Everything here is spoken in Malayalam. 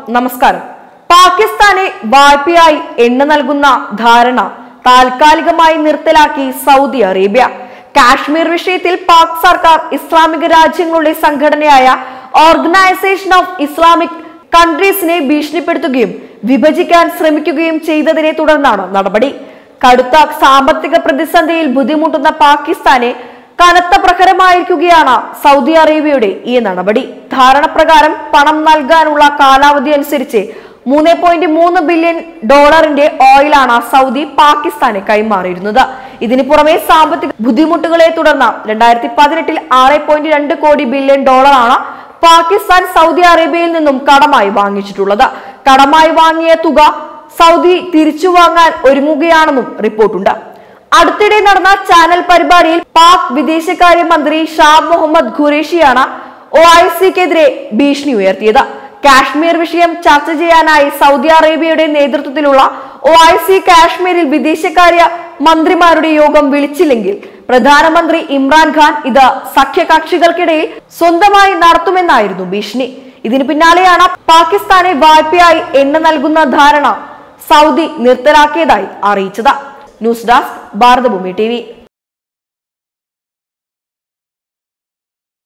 നമസ്കാരം പാകിസ്ഥാനെ വായ്പയായി എണ്ണ നൽകുന്ന ധാരണ താൽക്കാലികമായി നിർത്തലാക്കി സൗദി അറേബ്യ കാശ്മീർ വിഷയത്തിൽ പാക് സർക്കാർ ഇസ്ലാമിക രാജ്യങ്ങളുടെ സംഘടനയായ ഓർഗനൈസേഷൻ ഓഫ് ഇസ്ലാമിക് കൺട്രീസിനെ ഭീഷണിപ്പെടുത്തുകയും വിഭജിക്കാൻ ശ്രമിക്കുകയും ചെയ്തതിനെ തുടർന്നാണ് നടപടി കടുത്ത സാമ്പത്തിക പ്രതിസന്ധിയിൽ ബുദ്ധിമുട്ടുന്ന പാകിസ്ഥാനെ കനത്ത പ്രഹരമായിരിക്കുകയാണ് സൗദി അറേബ്യയുടെ ഈ നടപടി ധാരണപ്രകാരം പണം നൽകാനുള്ള കാലാവധി അനുസരിച്ച് മൂന്ന് പോയിന്റ് മൂന്ന് ബില്യൺ ഡോളറിന്റെ ഓയിലാണ് സൗദി പാകിസ്ഥാനെ കൈമാറിയിരുന്നത് ഇതിനു പുറമെ സാമ്പത്തിക ബുദ്ധിമുട്ടുകളെ തുടർന്ന് രണ്ടായിരത്തി പതിനെട്ടിൽ ആറ് പോയിന്റ് രണ്ട് കോടി ബില്യൺ ഡോളറാണ് പാകിസ്ഥാൻ സൗദി അറേബ്യയിൽ നിന്നും കടമായി വാങ്ങിച്ചിട്ടുള്ളത് കടമായി വാങ്ങിയ തുക സൗദി തിരിച്ചു വാങ്ങാൻ ഒരുങ്ങുകയാണെന്നും റിപ്പോർട്ടുണ്ട് അടുത്തിടെ നടന്ന ചാനൽ പരിപാടിയിൽ പാക് വിദേശകാര്യമന്ത്രി ഷാ മുഹമ്മദ് ഖുറേഷിയാണ് ഒ ഐ സിക്കെതിരെ ഭീഷണി ഉയർത്തിയത് കാശ്മീർ വിഷയം ചർച്ച ചെയ്യാനായി സൗദി അറേബ്യയുടെ നേതൃത്വത്തിലുള്ള ഒ ഐ സി കാശ്മീരിൽ വിദേശകാര്യ മന്ത്രിമാരുടെ യോഗം വിളിച്ചില്ലെങ്കിൽ പ്രധാനമന്ത്രി ഇമ്രാൻഖാൻ ഇത് സഖ്യകക്ഷികൾക്കിടയിൽ സ്വന്തമായി നടത്തുമെന്നായിരുന്നു ഭീഷണി ഇതിന് പിന്നാലെയാണ് പാകിസ്ഥാനെ വായ്പയായി എണ്ണ നൽകുന്ന ധാരണ സൗദി നിർത്തലാക്കിയതായി അറിയിച്ചത് ന്യൂസ് ഡെസ്ക് ഭാരതഭൂമി ടി